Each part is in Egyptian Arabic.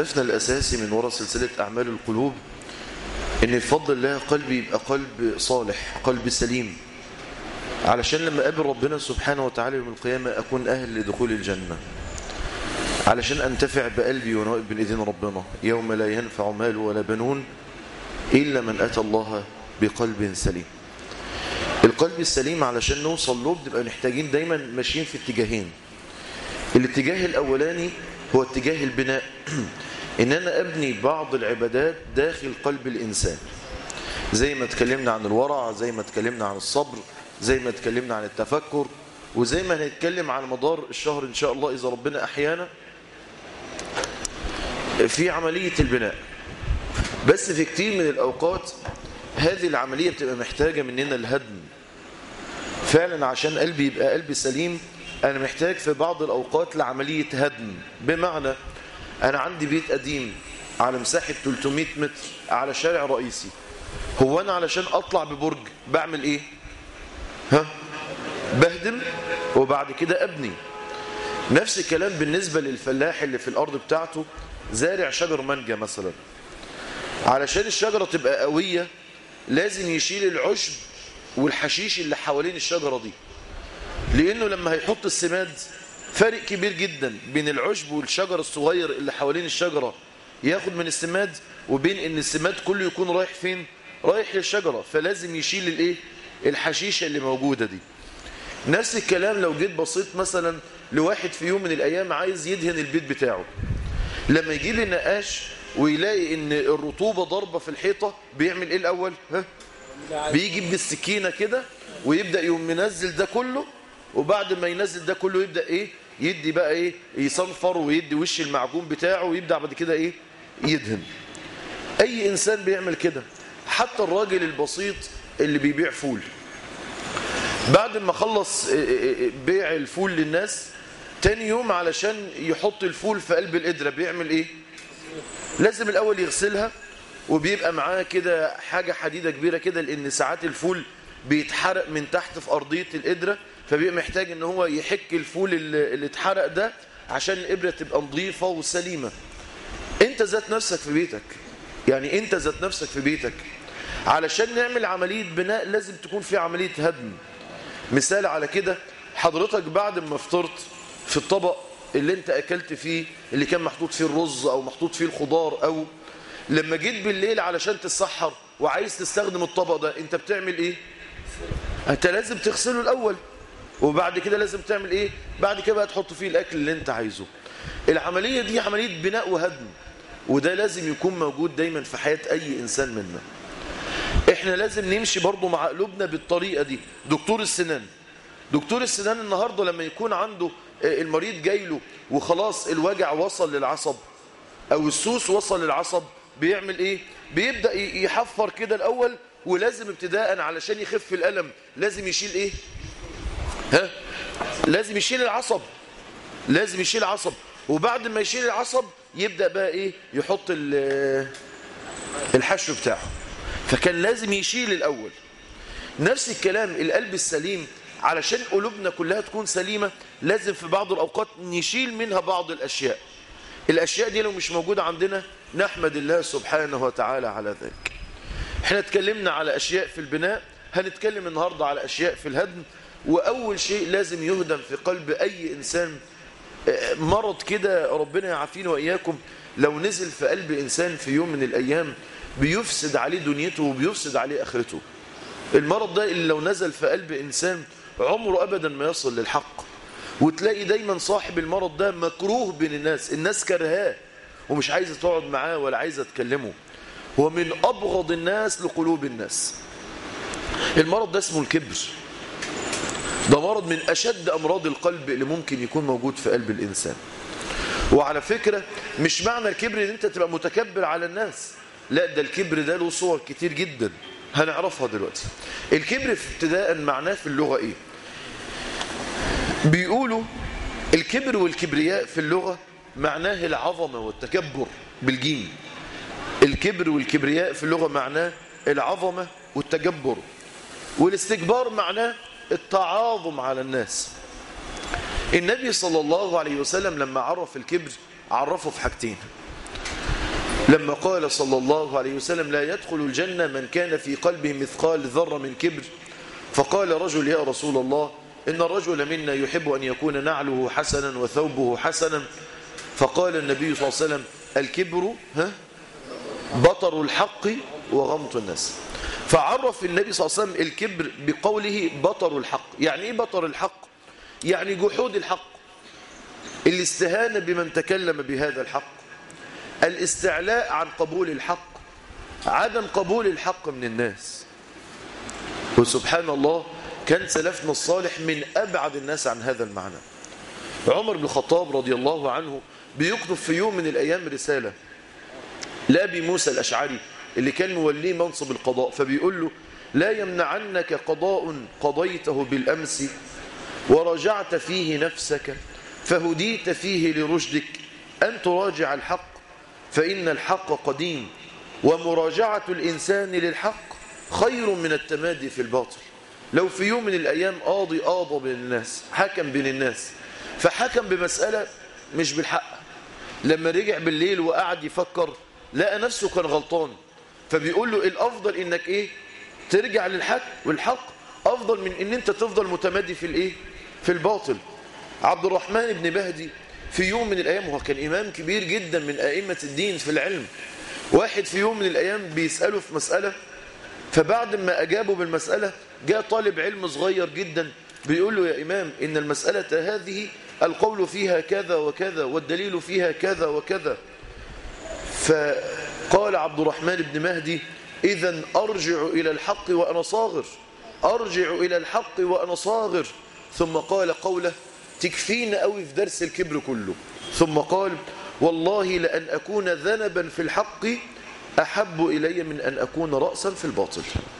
هدفنا الأساسي من وراء سلسلة أعمال القلوب إن بفضل الله قلبي يبقى قلب صالح قلب سليم علشان لما أقابل ربنا سبحانه وتعالى يوم القيامة أكون أهل لدخول الجنة علشان أنتفع بقلبي وأنا واقف بين إيدين ربنا يوم لا ينفع مال ولا بنون إلا من أتى الله بقلب سليم القلب السليم علشان نوصل له بنبقى محتاجين دايما ماشيين في اتجاهين الاتجاه الأولاني هو اتجاه البناء ان انا ابني بعض العبادات داخل قلب الانسان زي ما اتكلمنا عن الورع زي ما اتكلمنا عن الصبر زي ما اتكلمنا عن التفكر وزي ما هنتكلم على مدار الشهر ان شاء الله اذا ربنا احيانا في عملية البناء بس في كتير من الاوقات هذه العملية بتبقى محتاجة مننا الهدم فعلا عشان قلبي يبقى قلبي سليم انا محتاج في بعض الاوقات لعملية هدم بمعنى انا عندي بيت قديم على مساحة 300 متر على شارع رئيسي هو انا علشان اطلع ببرج بعمل ايه ها بهدم وبعد كده ابني نفس الكلام بالنسبة للفلاح اللي في الارض بتاعته زارع شجر مانجا مثلا علشان الشجرة تبقى قوية لازم يشيل العشب والحشيش اللي حوالين الشجرة دي لانه لما هيحط السماد فرق كبير جدا بين العشب والشجر الصغير اللي حوالين الشجرة ياخد من السماد وبين ان السماد كله يكون رايح فين رايح للشجرة فلازم يشيل الايه الحشيشة اللي موجودة دي نفس الكلام لو جيت بصيت مثلا لواحد في يوم من الايام عايز يدهن البيت بتاعه لما يجي لي نقاش ويلاقي ان الرطوبة ضربة في الحيطة بيعمل ايه الاول ها بيجي بالسكينة كده ويبدأ يوم منزل ده كله وبعد ما ينزل ده كله يبدأ ايه يدي بقى ايه يصنفر ويدي وش المعجون بتاعه ويبدأ بعد كده ايه يدهن اي انسان بيعمل كده حتى الراجل البسيط اللي بيبيع فول بعد ما خلص بيع الفول للناس تاني يوم علشان يحط الفول في قلب القدرة بيعمل ايه لازم الاول يغسلها وبيبقى معاه كده حاجة حديدة كبيرة كده لان ساعات الفول بيتحرق من تحت في ارضية القدرة فبيبقى محتاج ان هو يحك الفول اللي اتحرق ده عشان الابره تبقى نظيفه وسليمه انت ذات نفسك في بيتك يعني انت ذات نفسك في بيتك علشان نعمل عمليه بناء لازم تكون في عمليه هدم مثال على كده حضرتك بعد ما فطرت في الطبق اللي انت اكلت فيه اللي كان محطوط فيه الرز او محطوط فيه الخضار او لما جيت بالليل علشان تتسحر وعايز تستخدم الطبق ده انت بتعمل ايه انت لازم تغسله الاول وبعد كده لازم تعمل ايه بعد كده بقى تحط فيه الاكل اللي انت عايزه العملية دي عملية بناء وهدم وده لازم يكون موجود دايما في حياة اي انسان منا احنا لازم نمشي برضو مع قلوبنا بالطريقة دي دكتور السنان دكتور السنان النهاردة لما يكون عنده المريض جاي له وخلاص الوجع وصل للعصب او السوس وصل للعصب بيعمل ايه بيبدأ يحفر كده الاول ولازم ابتداء علشان يخف الألم لازم يشيل ايه ها لازم يشيل العصب لازم يشيل العصب وبعد ما يشيل العصب يبدأ بقى ايه يحط الحشو بتاعه فكان لازم يشيل الأول نفس الكلام القلب السليم علشان قلوبنا كلها تكون سليمة لازم في بعض الأوقات نشيل منها بعض الأشياء الأشياء دي لو مش موجودة عندنا نحمد الله سبحانه وتعالى على ذلك احنا اتكلمنا على أشياء في البناء هنتكلم النهاردة على أشياء في الهدم وأول شيء لازم يهدم في قلب أي إنسان مرض كده ربنا يعافينا وإياكم لو نزل في قلب إنسان في يوم من الأيام بيفسد عليه دنيته وبيفسد عليه آخرته المرض ده اللي لو نزل في قلب إنسان عمره أبدا ما يصل للحق وتلاقي دايما صاحب المرض ده مكروه بين الناس الناس كرهاه ومش عايزة تقعد معاه ولا عايزة تكلمه هو من أبغض الناس لقلوب الناس المرض ده اسمه الكبر ده مرض من أشد أمراض القلب اللي ممكن يكون موجود في قلب الإنسان وعلى فكرة مش معنى الكبر ان انت تبقى متكبر على الناس لا ده الكبر ده له صور كتير جدا هنعرفها دلوقتي الكبر في ابتداء معناه في اللغة ايه بيقولوا الكبر والكبرياء في اللغة معناه العظمة والتكبر بالجيم الكبر والكبرياء في اللغة معناه العظمة والتجبر والاستكبار معناه التعاظم على الناس النبي صلى الله عليه وسلم لما عرف الكبر عرفه في حاجتين لما قال صلى الله عليه وسلم لا يدخل الجنة من كان في قلبه مثقال ذرة من كبر فقال رجل يا رسول الله إن الرجل منا يحب أن يكون نعله حسنا وثوبه حسنا فقال النبي صلى الله عليه وسلم الكبر ها بطر الحق وغمط الناس فعرف النبي صلى الله عليه وسلم الكبر بقوله بطر الحق يعني ايه بطر الحق يعني جحود الحق الاستهانة بمن تكلم بهذا الحق الاستعلاء عن قبول الحق عدم قبول الحق من الناس وسبحان الله كان سلفنا الصالح من أبعد الناس عن هذا المعنى عمر بن الخطاب رضي الله عنه بيكتب في يوم من الأيام رسالة لأبي موسى الأشعري اللي كان موليه منصب القضاء فبيقول له لا يمنعنك قضاء قضيته بالأمس ورجعت فيه نفسك فهديت فيه لرشدك أن تراجع الحق فإن الحق قديم ومراجعة الإنسان للحق خير من التمادي في الباطل لو في يوم من الأيام قاضي قاضى بين الناس حكم بين الناس فحكم بمسألة مش بالحق لما رجع بالليل وقعد يفكر لقى نفسه كان غلطان فبيقول له الأفضل إنك إيه ترجع للحق والحق أفضل من إن أنت تفضل متمادي في الإيه في الباطل عبد الرحمن بن مهدي في يوم من الأيام وهو كان إمام كبير جدا من أئمة الدين في العلم واحد في يوم من الأيام بيسأله في مسألة فبعد ما أجابه بالمسألة جاء طالب علم صغير جدا بيقول له يا إمام إن المسألة هذه القول فيها كذا وكذا والدليل فيها كذا وكذا فقال عبد الرحمن بن مهدي إذا أرجع إلى الحق وأنا صاغر أرجع إلى الحق وأنا صاغر ثم قال قوله تكفينا قوي في درس الكبر كله ثم قال والله لأن أكون ذنبا في الحق أحب إلي من أن أكون رأسا في الباطل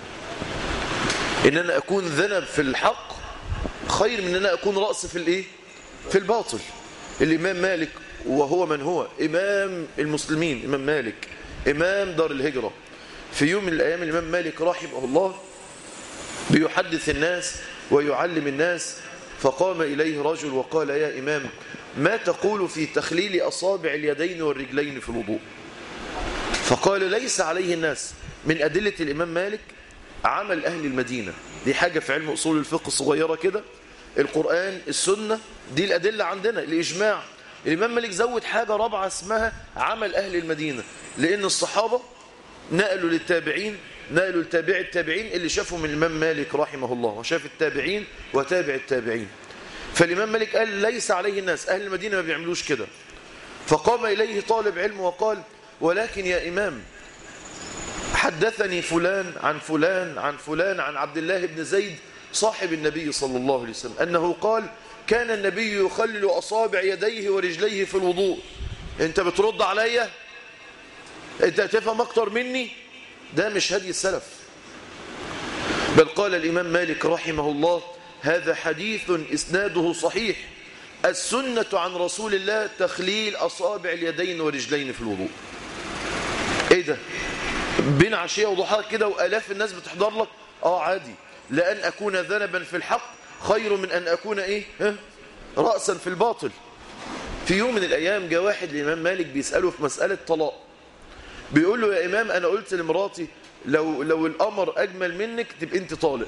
إن أنا أكون ذنب في الحق خير من أن أنا أكون رأس في الإيه؟ في الباطل الإمام مالك وهو من هو إمام المسلمين إمام مالك إمام دار الهجرة في يوم من الأيام الإمام مالك رحمه الله بيحدث الناس ويعلم الناس فقام إليه رجل وقال يا إمام ما تقول في تخليل أصابع اليدين والرجلين في الوضوء فقال ليس عليه الناس من أدلة الإمام مالك عمل أهل المدينة دي حاجة في علم أصول الفقه الصغيرة كده القرآن السنة دي الأدلة عندنا الإجماع الإمام مالك زود حاجة رابعة اسمها عمل أهل المدينة لأن الصحابة نقلوا للتابعين نقلوا لتابع التابعين اللي شافوا من الإمام مالك رحمه الله وشاف التابعين وتابع التابعين فالإمام مالك قال ليس عليه الناس أهل المدينة ما بيعملوش كده فقام إليه طالب علم وقال ولكن يا إمام حدثني فلان عن فلان عن فلان عن عبد الله بن زيد صاحب النبي صلى الله عليه وسلم أنه قال كان النبي يخلل أصابع يديه ورجليه في الوضوء أنت بترد عليا أنت تفهم أكتر مني ده مش هدي السلف بل قال الإمام مالك رحمه الله هذا حديث إسناده صحيح السنة عن رسول الله تخليل أصابع اليدين ورجلين في الوضوء ايه ده بين عشية وضحاها كده وآلاف الناس بتحضر لك اه عادي لأن أكون ذنبا في الحق خير من أن أكون ايه ها؟ رأسا في الباطل في يوم من الأيام جاء واحد لإمام مالك بيسأله في مسألة طلاق بيقول له يا إمام أنا قلت لمراتي لو, لو الأمر أجمل منك تبقى أنت طالق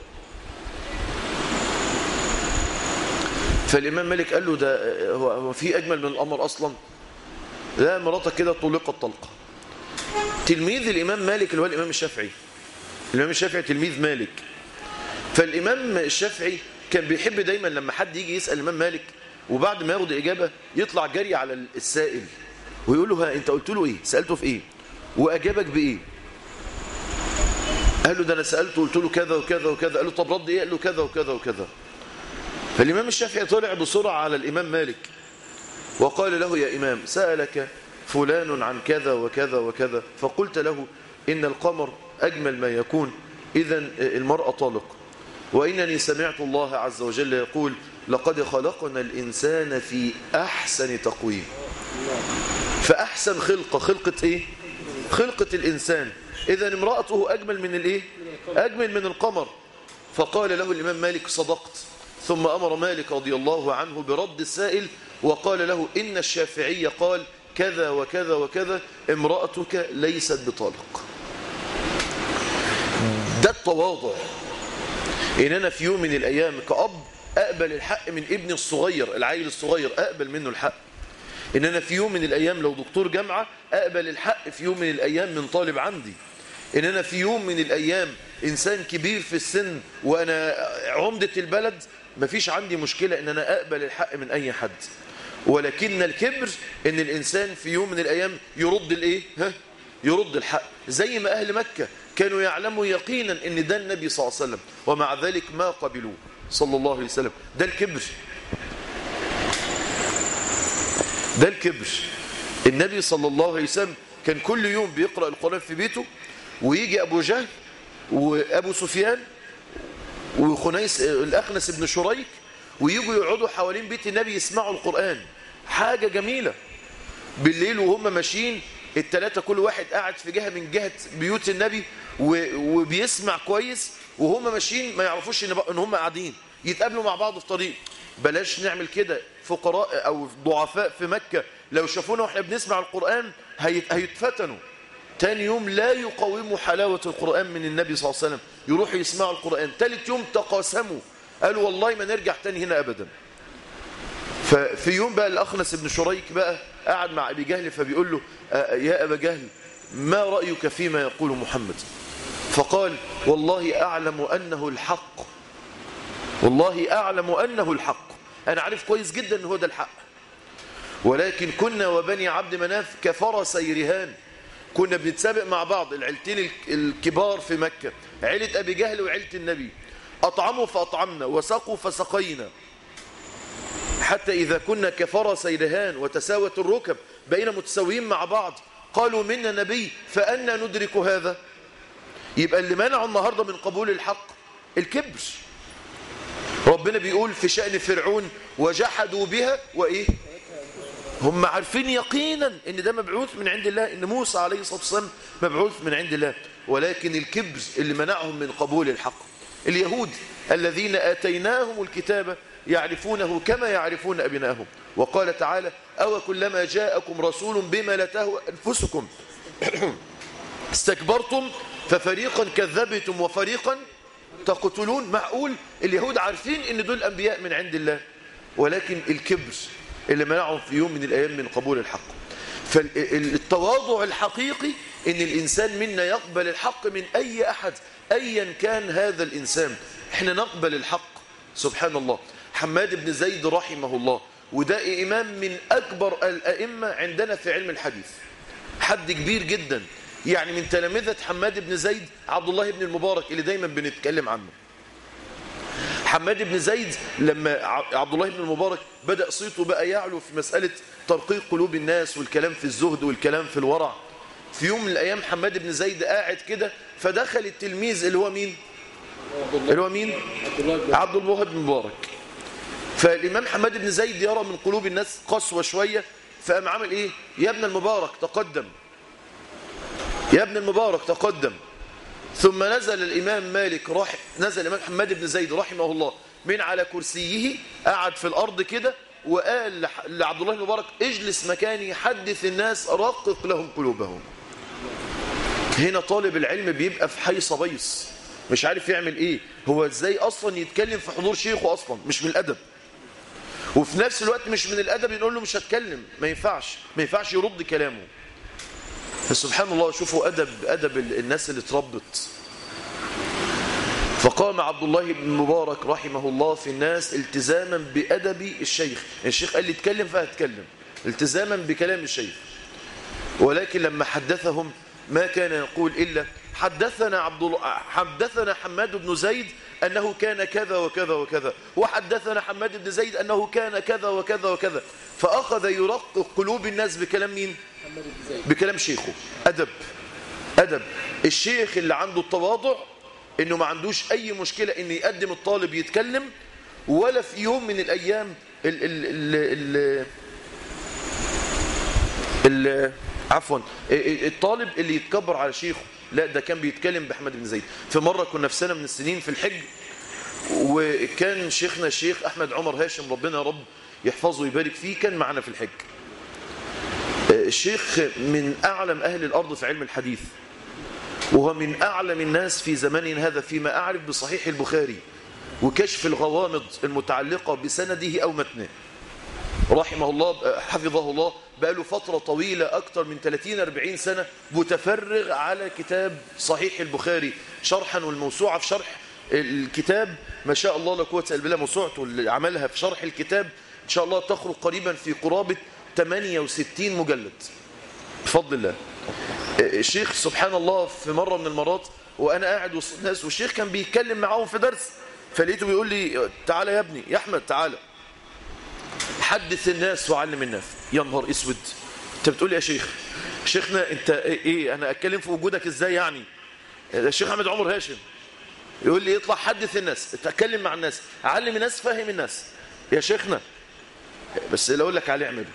فالإمام مالك قال له ده هو هو في أجمل من الأمر أصلا لا مراتك كده طلقت طلقة تلميذ الإمام مالك اللي هو الإمام الشافعي الإمام الشافعي تلميذ مالك فالإمام الشافعي كان بيحب دايما لما حد يجي يسأل الإمام مالك وبعد ما ياخد إجابة يطلع جري على السائل ويقول له ها أنت قلت له إيه سألته في إيه وأجابك بإيه قال له ده أنا سألته قلت له كذا وكذا وكذا قال له طب رد إيه قال له كذا وكذا وكذا فالإمام الشافعي طلع بسرعة على الإمام مالك وقال له يا إمام سألك فلان عن كذا وكذا وكذا فقلت له إن القمر أجمل ما يكون إذا المرأة طالق وإنني سمعت الله عز وجل يقول لقد خلقنا الإنسان في أحسن تقويم فأحسن خلقة خلقة إيه؟ خلقة الإنسان إذا امرأته أجمل من الإيه؟ أجمل من القمر فقال له الإمام مالك صدقت ثم أمر مالك رضي الله عنه برد السائل وقال له إن الشافعي قال كذا وكذا وكذا امرأتك ليست بطالق ده التواضع ان انا في يوم من الايام كأب اقبل الحق من ابني الصغير العيل الصغير اقبل منه الحق ان انا في يوم من الايام لو دكتور جامعة اقبل الحق في يوم من الايام من طالب عندي ان انا في يوم من الايام انسان كبير في السن وانا عمدة البلد مفيش عندي مشكلة ان انا اقبل الحق من اي حد ولكن الكبر ان الانسان في يوم من الايام يرد الايه ها يرد الحق زي ما اهل مكة كانوا يعلموا يقينا ان ده النبي صلى الله عليه وسلم ومع ذلك ما قبلوه صلى الله عليه وسلم ده الكبر ده الكبر النبي صلى الله عليه وسلم كان كل يوم بيقرأ القرآن في بيته ويجي أبو جهل وأبو سفيان وخنيس الأخنس بن شريك ويجوا يقعدوا حوالين بيت النبي يسمعوا القرآن حاجة جميلة بالليل وهم ماشيين التلاتة كل واحد قاعد في جهة من جهة بيوت النبي وبيسمع كويس وهم ماشيين ما يعرفوش ان هم قاعدين يتقابلوا مع بعض في طريق بلاش نعمل كده فقراء او ضعفاء في مكة لو شافونا واحنا بنسمع القرآن هيتفتنوا تاني يوم لا يقاوموا حلاوة القرآن من النبي صلى الله عليه وسلم يروحوا يسمعوا القرآن تالت يوم تقاسموا قالوا والله ما نرجع تاني هنا أبدا ففي يوم بقى الأخنس بن شريك بقى قعد مع أبي جهل فبيقول له يا أبا جهل ما رأيك فيما يقول محمد فقال والله أعلم أنه الحق والله أعلم أنه الحق أنا عارف كويس جدا أنه ده الحق ولكن كنا وبني عبد مناف كفرسي رهان كنا بنتسابق مع بعض العيلتين الكبار في مكة عيلة أبي جهل وعيلة النبي أطعموا فأطعمنا وسقوا فسقينا حتى إذا كنا كفرسي رهان وتساوت الركب بقينا متساويين مع بعض قالوا منا نبي فأنا ندرك هذا يبقى اللي منعوا النهاردة من قبول الحق الكبر ربنا بيقول في شأن فرعون وجحدوا بها وإيه هم عارفين يقينا ان ده مبعوث من عند الله ان موسى عليه الصلاة والسلام مبعوث من عند الله ولكن الكبر اللي منعهم من قبول الحق اليهود الذين آتيناهم الكتاب يعرفونه كما يعرفون أبنائهم وقال تعالى أو كلما جاءكم رسول بما لا تهوى أنفسكم استكبرتم ففريقا كذبتم وفريقا تقتلون معقول اليهود عارفين ان دول أنبياء من عند الله ولكن الكبر اللي منعهم في يوم من الأيام من قبول الحق فالتواضع الحقيقي ان الإنسان منا يقبل الحق من أي أحد أيا كان هذا الإنسان احنا نقبل الحق سبحان الله حماد بن زيد رحمه الله وده إمام من أكبر الأئمة عندنا في علم الحديث حد كبير جدا يعني من تلامذة حماد بن زيد عبد الله بن المبارك اللي دايما بنتكلم عنه حماد بن زيد لما عبد الله بن المبارك بدأ صيته بقى يعلو في مسألة ترقيق قلوب الناس والكلام في الزهد والكلام في الورع في يوم من الأيام حماد بن زيد قاعد كده فدخل التلميذ اللي هو مين اللي هو مين عبد الله بن مبارك فالإمام حماد بن زيد يرى من قلوب الناس قسوة شوية فقام عمل إيه يا ابن المبارك تقدم يا ابن المبارك تقدم ثم نزل الإمام مالك رح نزل الإمام حماد بن زيد رحمه الله من على كرسيه قعد في الأرض كده وقال لعبد الله المبارك اجلس مكاني حدث الناس رقق لهم قلوبهم هنا طالب العلم بيبقى في حي صبيص مش عارف يعمل ايه هو ازاي اصلا يتكلم في حضور شيخه اصلا مش من الادب وفي نفس الوقت مش من الادب نقول له مش هتكلم ما ينفعش ما ينفعش يرد كلامه فسبحان الله شوفوا أدب أدب الناس اللي اتربت فقام عبد الله بن مبارك رحمه الله في الناس التزاما بأدب الشيخ الشيخ قال لي اتكلم فهتكلم التزاما بكلام الشيخ ولكن لما حدثهم ما كان يقول إلا حدثنا عبد الله حدثنا حماد بن زيد أنه كان كذا وكذا وكذا وحدثنا حماد بن زيد أنه كان كذا وكذا وكذا فأخذ يرقق قلوب الناس بكلام مين بكلام شيخه أدب أدب الشيخ اللي عنده التواضع إنه ما عندوش أي مشكلة إن يقدم الطالب يتكلم ولا في يوم من الأيام ال ال ال ال ال عفوا الطالب اللي يتكبر على شيخه لا ده كان بيتكلم بأحمد بن زيد في مرة كنا في سنة من السنين في الحج وكان شيخنا الشيخ أحمد عمر هاشم ربنا يا رب يحفظه ويبارك فيه كان معنا في الحج الشيخ من أعلم أهل الأرض في علم الحديث وهو من أعلم الناس في زماننا هذا فيما أعرف بصحيح البخاري وكشف الغوامض المتعلقة بسنده أو متنه رحمه الله حفظه الله بقاله فترة طويلة أكثر من 30-40 سنة متفرغ على كتاب صحيح البخاري شرحا والموسوعة في شرح الكتاب ما شاء الله لا قوه الا بالله موسوعته اللي عملها في شرح الكتاب ان شاء الله تخرج قريبا في قرابه 68 مجلد بفضل الله الشيخ سبحان الله في مره من المرات وانا قاعد وسط الناس والشيخ كان بيتكلم معاهم في درس فلقيته بيقول لي تعالى يا ابني يا احمد تعالى حدث الناس وعلم الناس يا نهار اسود انت بتقول لي يا شيخ شيخنا انت ايه انا اتكلم في وجودك ازاي يعني الشيخ احمد عمر هاشم يقول لي اطلع حدث الناس اتكلم مع الناس علم الناس فهم الناس يا شيخنا بس اللي اقول لك عليه اعمله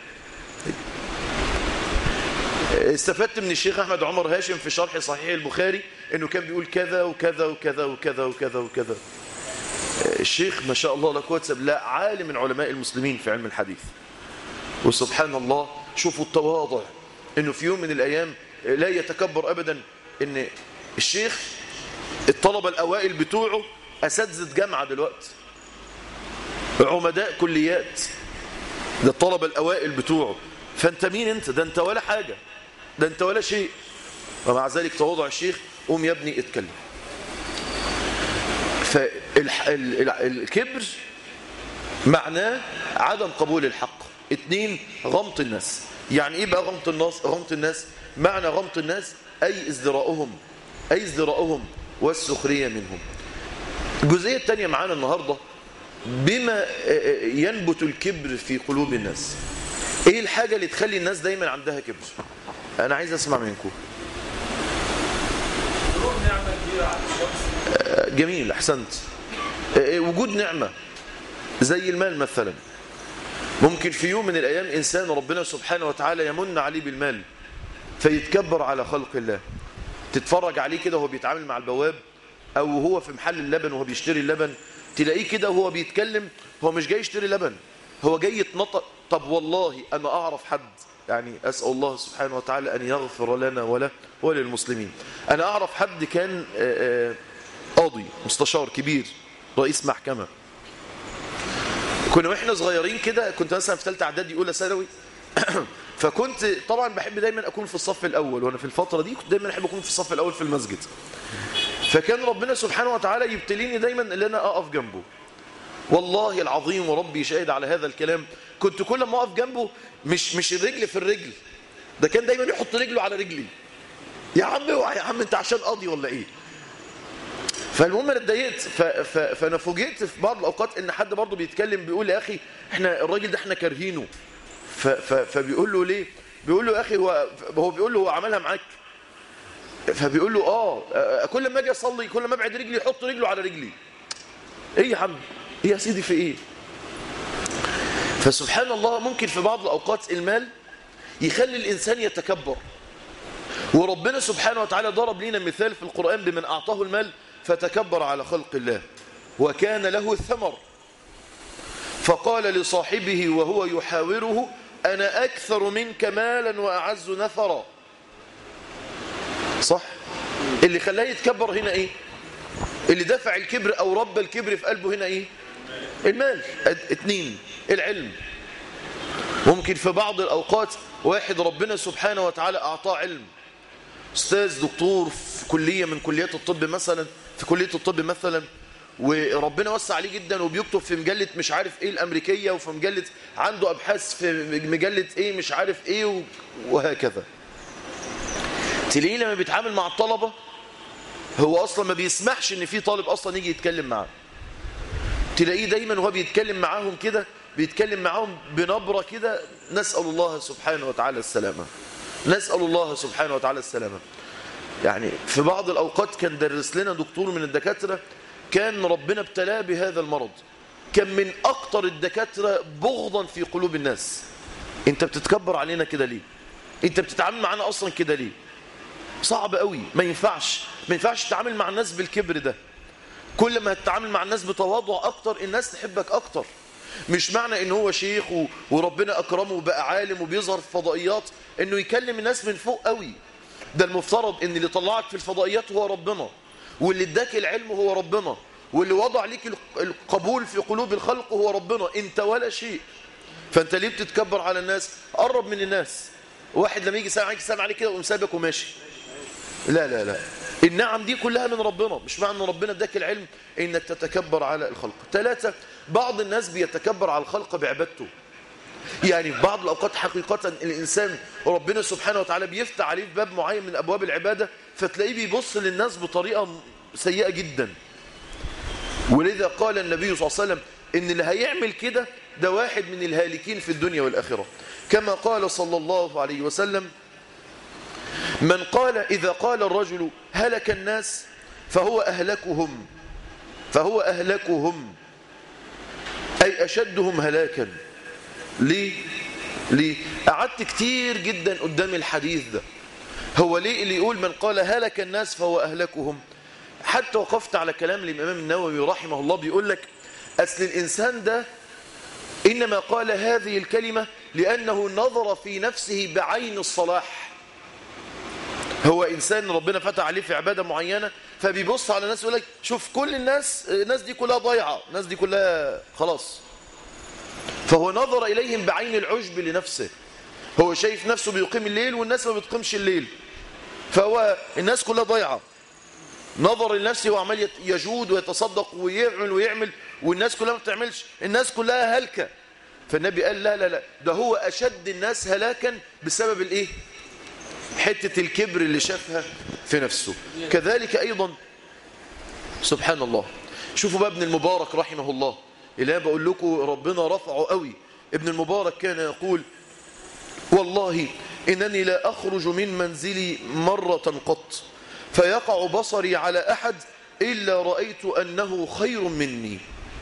استفدت من الشيخ احمد عمر هاشم في شرح صحيح البخاري انه كان بيقول كذا وكذا وكذا وكذا وكذا وكذا الشيخ ما شاء الله لا قوه الا بالله عالم من علماء المسلمين في علم الحديث وسبحان الله شوفوا التواضع انه في يوم من الايام لا يتكبر ابدا ان الشيخ الطلبة الأوائل بتوعه أساتذة جامعة دلوقتي عمداء كليات ده الطلبة الأوائل بتوعه فأنت مين أنت ده أنت ولا حاجة ده أنت ولا شيء ومع ذلك تواضع الشيخ قوم يا ابني اتكلم فالكبر معناه عدم قبول الحق اتنين غمط الناس يعني ايه بقى غمط الناس غمط الناس معنى غمط الناس اي ازدراؤهم اي ازدراؤهم والسخرية منهم الجزئية الثانية معانا النهاردة بما ينبت الكبر في قلوب الناس ايه الحاجة اللي تخلي الناس دايما عندها كبر انا عايز اسمع منكم جميل احسنت وجود نعمة زي المال مثلا ممكن في يوم من الايام انسان ربنا سبحانه وتعالى يمن عليه بالمال فيتكبر على خلق الله تتفرج عليه كده وهو بيتعامل مع البواب او هو في محل اللبن وهو بيشتري اللبن تلاقيه كده وهو بيتكلم هو مش جاي يشتري لبن هو جاي يتنطق طب والله انا اعرف حد يعني اسال الله سبحانه وتعالى ان يغفر لنا وله وللمسلمين انا اعرف حد كان قاضي مستشار كبير رئيس محكمه كنا واحنا صغيرين كده كنت مثلا في ثالثه اعدادي اولى ثانوي فكنت طبعا بحب دايما اكون في الصف الاول وانا في الفتره دي كنت دايما احب اكون في الصف الاول في المسجد فكان ربنا سبحانه وتعالى يبتليني دايما ان انا اقف جنبه والله العظيم وربي شاهد على هذا الكلام كنت كل ما اقف جنبه مش مش الرجل في الرجل ده كان دايما يحط رجله على رجلي يا عم اوعى يا عم انت عشان قاضي ولا ايه فالمهم انا اتضايقت فانا فوجئت في بعض الاوقات ان حد برضه بيتكلم بيقول يا اخي احنا الراجل ده احنا كارهينه فبيقول له ليه بيقول له يا اخي هو هو بيقول له هو عملها معاك فبيقول له اه كل ما اجي اصلي كل ما ابعد رجلي يحط رجله على رجلي ايه يا عم ايه يا سيدي في ايه فسبحان الله ممكن في بعض الاوقات المال يخلي الانسان يتكبر وربنا سبحانه وتعالى ضرب لنا مثال في القرآن بمن أعطاه المال فتكبر على خلق الله وكان له الثمر فقال لصاحبه وهو يحاوره أنا أكثر منك مالا وأعز نثرا صح اللي خلاه يتكبر هنا إيه اللي دفع الكبر أو رب الكبر في قلبه هنا إيه المال اتنين العلم ممكن في بعض الأوقات واحد ربنا سبحانه وتعالى أعطاه علم أستاذ دكتور في كلية من كليات الطب مثلا في كلية الطب مثلا وربنا وسع عليه جدا وبيكتب في مجلة مش عارف ايه الامريكية وفي مجلة عنده ابحاث في مجلة ايه مش عارف ايه وهكذا تلاقيه لما بيتعامل مع الطلبة هو اصلا ما بيسمحش ان في طالب اصلا يجي يتكلم معاه تلاقيه دايما وهو بيتكلم معاهم كده بيتكلم معاهم بنبرة كده نسأل الله سبحانه وتعالى السلامة نسأل الله سبحانه وتعالى السلامة يعني في بعض الأوقات كان درس لنا دكتور من الدكاترة كان ربنا ابتلاه بهذا المرض كان من أكتر الدكاترة بغضا في قلوب الناس انت بتتكبر علينا كده ليه انت بتتعامل معنا أصلا كده ليه صعب قوي ما ينفعش ما ينفعش تتعامل مع الناس بالكبر ده كل ما تتعامل مع الناس بتواضع أكتر الناس تحبك أكتر مش معنى ان هو شيخ و- وربنا اكرمه وبقى عالم وبيظهر في فضائيات انه يكلم الناس من فوق قوي ده المفترض ان اللي طلعك في الفضائيات هو ربنا واللي اداك العلم هو ربنا واللي وضع ليك الق- القبول في قلوب الخلق هو ربنا انت ولا شيء فانت ليه بتتكبر على الناس قرب من الناس واحد لما يجي سلام عليك سلام عليك كده ويقوم سابك وماشي لا لا لا النعم دي كلها من ربنا مش معنى ان ربنا اداك العلم انك تتكبر على الخلق ثلاثة بعض الناس بيتكبر على الخلق بعبادته يعني في بعض الأوقات حقيقة الإنسان ربنا سبحانه وتعالى بيفتح عليه في باب معين من أبواب العبادة فتلاقيه بيبص للناس بطريقة سيئة جدا ولذا قال النبي صلى الله عليه وسلم إن اللي هيعمل كده ده واحد من الهالكين في الدنيا والآخرة كما قال صلى الله عليه وسلم من قال إذا قال الرجل هلك الناس فهو أهلكهم فهو أهلكهم أي أشدهم هلاكا ليه؟ ليه؟ قعدت كتير جدا قدام الحديث ده هو ليه اللي يقول من قال هلك الناس فهو أهلكهم حتى وقفت على كلام الإمام النووي رحمه الله بيقول لك أصل الإنسان ده إنما قال هذه الكلمة لأنه نظر في نفسه بعين الصلاح هو إنسان ربنا فتح عليه في عبادة معينة فبيبص على الناس يقول لك شوف كل الناس الناس دي كلها ضايعة الناس دي كلها خلاص فهو نظر إليهم بعين العجب لنفسه هو شايف نفسه بيقيم الليل والناس ما بتقيمش الليل فهو الناس كلها ضايعة نظر لنفسه وعمال يت- يجود ويتصدق ويعمل ويعمل والناس كلها ما بتعملش الناس كلها هلكة فالنبي قال لا لا لا ده هو أشد الناس هلاكا بسبب الإيه حتة الكبر اللي شافها في نفسه كذلك أيضا سبحان الله شوفوا بقى ابن المبارك رحمه الله اللي أنا بقول لكم ربنا رفعه قوي ابن المبارك كان يقول والله إنني لا أخرج من منزلي مرة قط فيقع بصري على أحد إلا رأيت أنه خير مني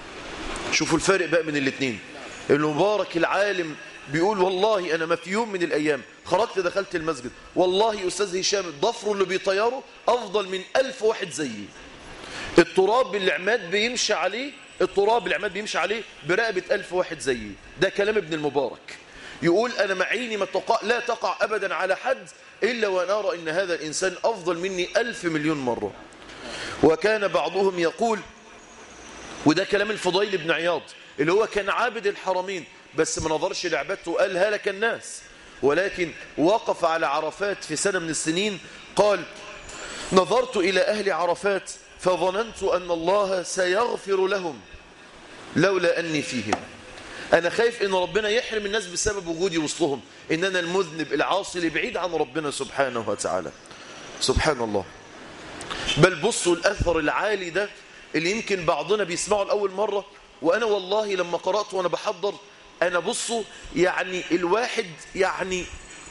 شوفوا الفارق بقى من الاثنين المبارك العالم بيقول والله أنا ما في يوم من الأيام خرجت دخلت المسجد والله أستاذ هشام الضفر اللي بيطيره أفضل من ألف واحد زيي التراب اللي عماد بيمشي عليه التراب اللي عماد بيمشي عليه برقبة ألف واحد زيي ده كلام ابن المبارك يقول أنا معيني ما تقع لا تقع أبدا على حد إلا وأنا أرى إن هذا الإنسان أفضل مني ألف مليون مرة وكان بعضهم يقول وده كلام الفضيل بن عياض اللي هو كان عابد الحرمين بس ما نظرش لعبادته وقال هلك الناس ولكن وقف على عرفات في سنة من السنين قال نظرت إلى أهل عرفات فظننت أن الله سيغفر لهم لولا أني فيهم أنا خايف إن ربنا يحرم الناس بسبب وجودي وسطهم إن أنا المذنب العاصي اللي بعيد عن ربنا سبحانه وتعالى سبحان الله بل بصوا الأثر العالي ده اللي يمكن بعضنا بيسمعه لأول مرة وأنا والله لما قرأت وأنا بحضر أنا بصوا يعني الواحد يعني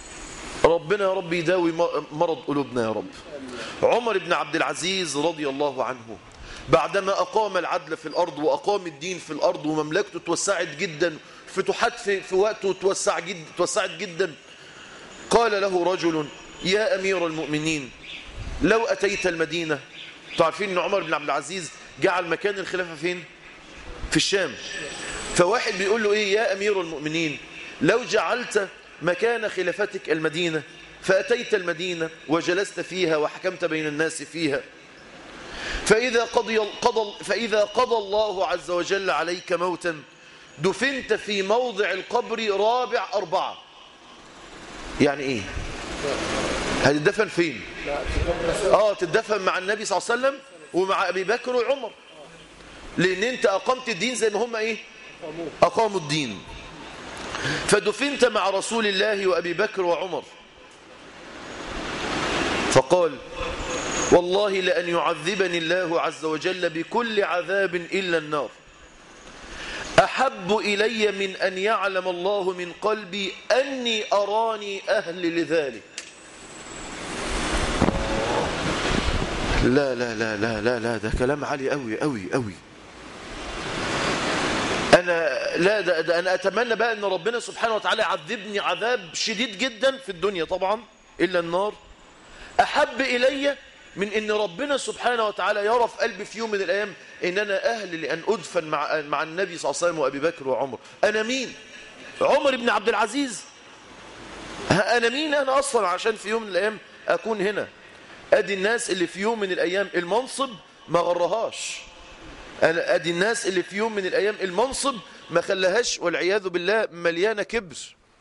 ربنا يا رب يداوي مرض قلوبنا يا رب عمر بن عبد العزيز رضي الله عنه بعدما أقام العدل في الأرض وأقام الدين في الأرض ومملكته توسعت جدا فتوحات في, في وقته توسع جد توسعت جدا قال له رجل يا أمير المؤمنين لو أتيت المدينة تعرفين أن عمر بن عبد العزيز جعل مكان الخلافة فين في الشام فواحد بيقول له إيه يا أمير المؤمنين لو جعلت مكان خلافتك المدينة فأتيت المدينة وجلست فيها وحكمت بين الناس فيها فإذا قضي, قضى فإذا قضى الله عز وجل عليك موتا دفنت في موضع القبر رابع أربعة يعني إيه هتدفن فين آه تدفن مع النبي صلى الله عليه وسلم ومع أبي بكر وعمر لأن أنت أقمت الدين زي ما هم إيه أقاموا الدين فدفنت مع رسول الله وأبي بكر وعمر فقال والله لأن يعذبني الله عز وجل بكل عذاب إلا النار أحب إلي من أن يعلم الله من قلبي أني أراني أهل لذلك لا لا لا لا لا لا ده كلام عالي قوي قوي قوي أنا لا ده, ده أنا أتمنى بقى أن ربنا سبحانه وتعالى يعذبني عذاب شديد جدا في الدنيا طبعا إلا النار أحب إلي من أن ربنا سبحانه وتعالى يرى في قلبي في يوم من الأيام ان انا اهل لان ادفن مع مع النبي صلى الله عليه وسلم وابي بكر وعمر انا مين عمر بن عبد العزيز ها انا مين انا اصلا عشان في يوم من الايام اكون هنا ادي الناس اللي في يوم من الايام المنصب ما غرهاش أنا ادي الناس اللي في يوم من الايام المنصب ما خلاهاش والعياذ بالله مليانه كبر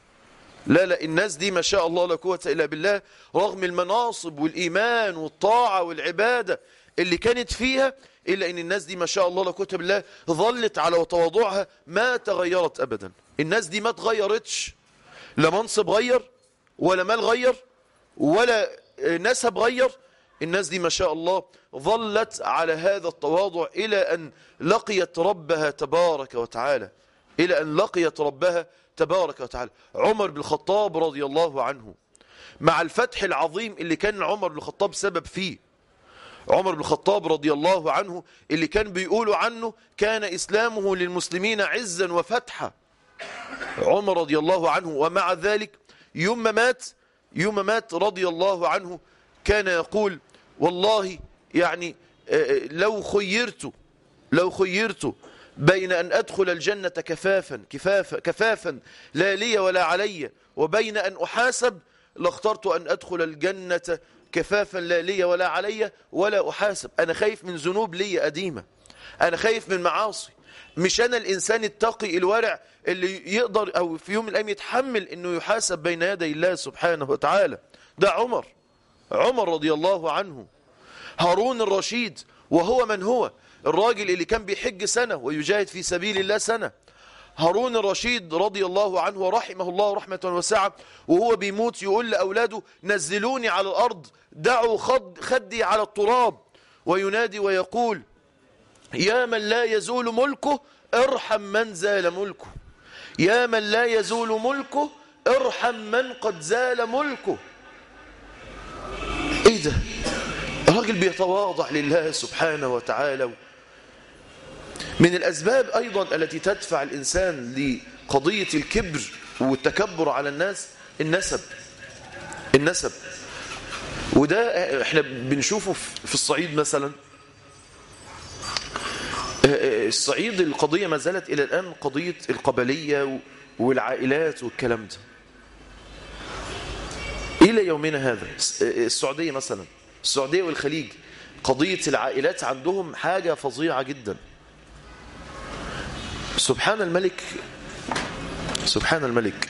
لا لا الناس دي ما شاء الله لا قوه الا بالله رغم المناصب والايمان والطاعه والعباده اللي كانت فيها الا ان الناس دي ما شاء الله لا قوه الا بالله ظلت على تواضعها ما تغيرت ابدا الناس دي ما تغيرتش لا منصب غير ولا مال غير ولا نسب غير الناس دي ما شاء الله ظلت على هذا التواضع إلى أن لقيت ربها تبارك وتعالى إلى أن لقيت ربها تبارك وتعالى عمر بن الخطاب رضي الله عنه مع الفتح العظيم اللي كان عمر بن الخطاب سبب فيه عمر بن الخطاب رضي الله عنه اللي كان بيقولوا عنه كان إسلامه للمسلمين عزا وفتحا عمر رضي الله عنه ومع ذلك يوم ما مات يوم ما مات رضي الله عنه كان يقول والله يعني لو خيرت لو خيرت بين أن أدخل الجنة كفافا كفافا, كفافا لا لي ولا علي وبين أن أحاسب لاخترت أن أدخل الجنة كفافا لا لي ولا علي ولا أحاسب أنا خايف من ذنوب لي قديمة أنا خايف من معاصي مش أنا الإنسان التقي الورع اللي يقدر أو في يوم من الأيام يتحمل أنه يحاسب بين يدي الله سبحانه وتعالى ده عمر عمر رضي الله عنه هارون الرشيد وهو من هو الراجل اللي كان بيحج سنة ويجاهد في سبيل الله سنة هارون الرشيد رضي الله عنه ورحمه الله رحمة وسعة وهو بيموت يقول لأولاده نزلوني على الأرض دعوا خد خدي على التراب وينادي ويقول يا من لا يزول ملكه ارحم من زال ملكه يا من لا يزول ملكه ارحم من قد زال ملكه ايه ده راجل بيتواضع لله سبحانه وتعالى من الأسباب أيضا التي تدفع الإنسان لقضية الكبر والتكبر على الناس النسب النسب وده احنا بنشوفه في الصعيد مثلا الصعيد القضية ما زالت إلى الآن قضية القبلية والعائلات والكلام ده إلى يومنا هذا السعودية مثلا السعودية والخليج قضية العائلات عندهم حاجة فظيعة جدا سبحان الملك سبحان الملك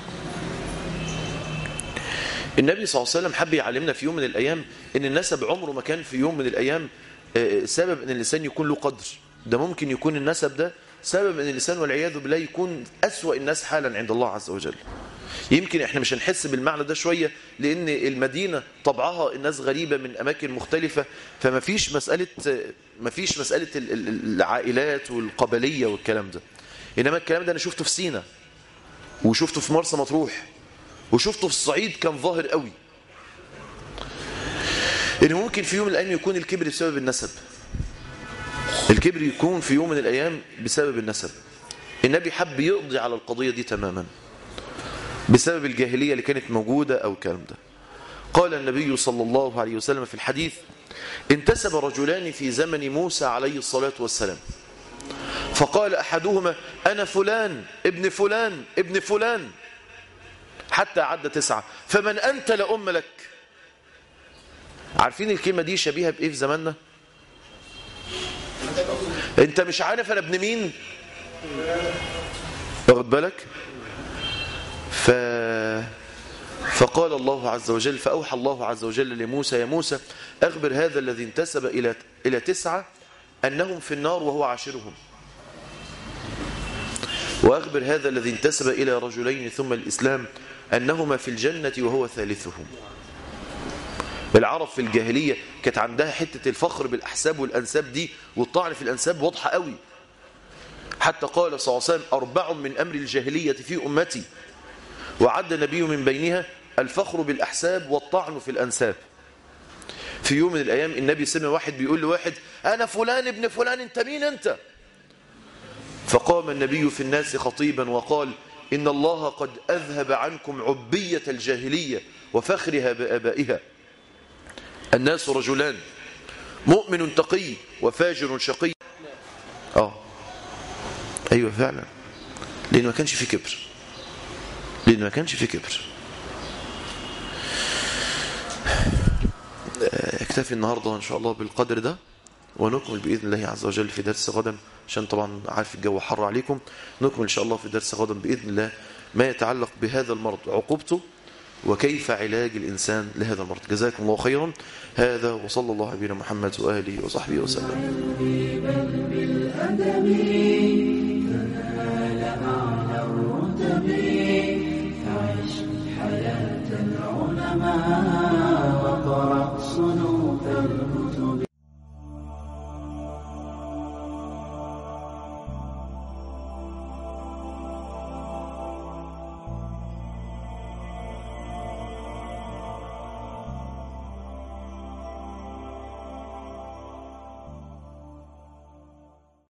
النبي صلى الله عليه وسلم حب يعلمنا في يوم من الأيام ان النسب عمره ما كان في يوم من الأيام سبب ان الإنسان يكون له قدر ده ممكن يكون النسب ده سبب ان الإنسان والعياذ بالله يكون أسوأ الناس حالا عند الله عز وجل يمكن احنا مش هنحس بالمعنى ده شوية لان المدينة طبعها الناس غريبة من اماكن مختلفة فما فيش مسألة ما فيش مسألة العائلات والقبلية والكلام ده انما الكلام ده انا شفته في سينا وشفته في مرسى مطروح وشفته في الصعيد كان ظاهر قوي ان ممكن في يوم من الايام يكون الكبر بسبب النسب الكبر يكون في يوم من الايام بسبب النسب النبي حب يقضي على القضية دي تماما بسبب الجاهلية اللي كانت موجودة أو الكلام ده قال النبي صلى الله عليه وسلم في الحديث انتسب رجلان في زمن موسى عليه الصلاة والسلام فقال أحدهما أنا فلان ابن فلان ابن فلان حتى عد تسعة فمن أنت لأم لك عارفين الكلمة دي شبيهة بإيه في زماننا انت مش عارف أنا ابن مين واخد بالك ف... فقال الله عز وجل فأوحى الله عز وجل لموسى يا موسى أخبر هذا الذي انتسب إلى إلى تسعة أنهم في النار وهو عاشرهم وأخبر هذا الذي انتسب إلى رجلين ثم الإسلام أنهما في الجنة وهو ثالثهم العرب في الجاهلية كانت عندها حتة الفخر بالأحساب والأنساب دي والطعن في الأنساب واضحة قوي حتى قال صلى الله عليه وسلم أربع من أمر الجاهلية في أمتي وعد النبي من بينها الفخر بالأحساب والطعن في الأنساب في يوم من الأيام النبي سمع واحد بيقول لواحد أنا فلان ابن فلان أنت مين أنت فقام النبي في الناس خطيبا وقال إن الله قد أذهب عنكم عبية الجاهلية وفخرها بآبائها الناس رجلان مؤمن تقي وفاجر شقي اه ايوه فعلا لان ما كانش في كبر لان ما كانش في كبر اكتفي النهارده ان شاء الله بالقدر ده ونكمل باذن الله عز وجل في درس غدا عشان طبعا عارف الجو حر عليكم نكمل ان شاء الله في درس غدا باذن الله ما يتعلق بهذا المرض عقوبته وكيف علاج الإنسان لهذا المرض جزاكم الله خيرا هذا وصلى الله على نبينا محمد وآله وصحبه وسلم فعش حياة العلماء وقرأ صنوع